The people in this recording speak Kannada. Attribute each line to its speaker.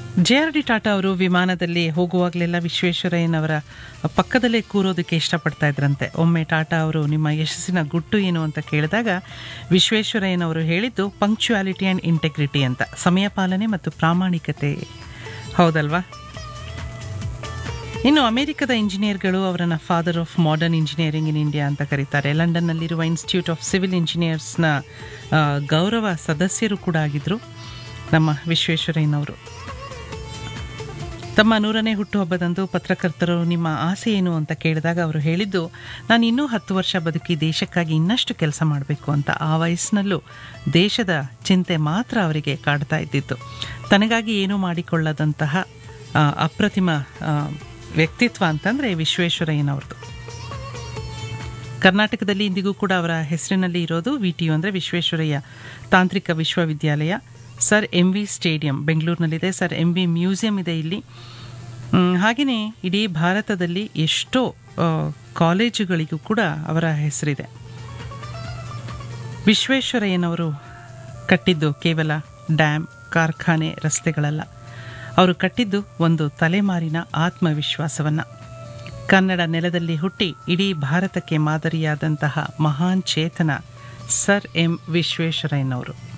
Speaker 1: ಜೆ ಆರ್ ಡಿ ಟಾಟಾ ಅವರು ವಿಮಾನದಲ್ಲಿ ಹೋಗುವಾಗಲೆಲ್ಲ ವಿಶ್ವೇಶ್ವರಯ್ಯನವರ ಪಕ್ಕದಲ್ಲೇ ಕೂರೋದಕ್ಕೆ ಇಷ್ಟಪಡ್ತಾ ಇದ್ರಂತೆ ಒಮ್ಮೆ ಟಾಟಾ ಅವರು ನಿಮ್ಮ ಯಶಸ್ಸಿನ ಗುಟ್ಟು ಏನು ಅಂತ ಕೇಳಿದಾಗ ವಿಶ್ವೇಶ್ವರಯ್ಯನವರು ಹೇಳಿದ್ದು ಪಂಕ್ಚುಯಾಲಿಟಿ ಆ್ಯಂಡ್ ಇಂಟೆಗ್ರಿಟಿ ಅಂತ ಸಮಯ ಪಾಲನೆ ಮತ್ತು ಪ್ರಾಮಾಣಿಕತೆ ಹೌದಲ್ವಾ ಇನ್ನು ಅಮೆರಿಕದ ಇಂಜಿನಿಯರ್ಗಳು ಅವರನ್ನು father of modern engineering in India ಅಂತ ಕರೀತಾರೆ ಲಂಡನ್ನಲ್ಲಿರುವ ಇನ್ಸ್ಟಿಟ್ಯೂಟ್ ಆಫ್ ಸಿವಿಲ್ ಇಂಜಿನಿಯರ್ಸ್ನ ಆ, ಗೌರವ ಸದಸ್ಯರು ಕೂಡ ಆಗಿದ್ದರು ನಮ್ಮ ವಿಶ್ವೇಶ್ವರಯ್ಯನವರು ತಮ್ಮ ನೂರನೇ ಹುಟ್ಟುಹಬ್ಬದಂದು ಪತ್ರಕರ್ತರು ನಿಮ್ಮ ಆಸೆ ಏನು ಅಂತ ಕೇಳಿದಾಗ ಅವರು ಹೇಳಿದ್ದು ನಾನು ಇನ್ನೂ ಹತ್ತು ವರ್ಷ ಬದುಕಿ ದೇಶಕ್ಕಾಗಿ ಇನ್ನಷ್ಟು ಕೆಲಸ ಮಾಡಬೇಕು ಅಂತ ಆ ವಯಸ್ಸಿನಲ್ಲೂ ದೇಶದ ಚಿಂತೆ ಮಾತ್ರ ಅವರಿಗೆ ಕಾಡ್ತಾ ಇದ್ದಿತ್ತು ತನಗಾಗಿ ಏನೂ ಮಾಡಿಕೊಳ್ಳದಂತಹ ಆ, ಅಪ್ರತಿಮ ಆ, ವ್ಯಕ್ತಿತ್ವ ಅಂತಂದರೆ ವಿಶ್ವೇಶ್ವರಯ್ಯನವ್ರದ್ದು ಕರ್ನಾಟಕದಲ್ಲಿ ಇಂದಿಗೂ ಕೂಡ ಅವರ ಹೆಸರಿನಲ್ಲಿ ಇರೋದು ವಿ ಟಿ ಯು ಅಂದರೆ ವಿಶ್ವೇಶ್ವರಯ್ಯ ತಾಂತ್ರಿಕ ವಿಶ್ವವಿದ್ಯಾಲಯ ಸರ್ ಎಂ ವಿ ಸ್ಟೇಡಿಯಂ ಬೆಂಗಳೂರಿನಲ್ಲಿದೆ ಸರ್ ಎಂ ವಿ ಮ್ಯೂಸಿಯಂ ಇದೆ ಇಲ್ಲಿ ಮ್, ಹಾಗೆಯೇ ಇಡೀ ಭಾರತದಲ್ಲಿ ಎಷ್ಟೋ ಆ, ಕಾಲೇಜುಗಳಿಗೂ ಕೂಡ ಅವರ ಹೆಸರಿದೆ ವಿಶ್ವೇಶ್ವರಯ್ಯನವರು ಕಟ್ಟಿದ್ದು ಕೇವಲ ಡ್ಯಾಮ್ ಕಾರ್ಖಾನೆ ರಸ್ತೆಗಳಲ್ಲ ಅವರು ಕಟ್ಟಿದ್ದು ಒಂದು ತಲೆಮಾರಿನ ಆತ್ಮವಿಶ್ವಾಸವನ್ನು ಕನ್ನಡ ನೆಲದಲ್ಲಿ ಹುಟ್ಟಿ ಇಡೀ ಭಾರತಕ್ಕೆ ಮಾದರಿಯಾದಂತಹ ಮಹಾನ್ ಚೇತನ ಸರ್ ಎಂ ವಿಶ್ವೇಶ್ವರಯ್ಯನವರು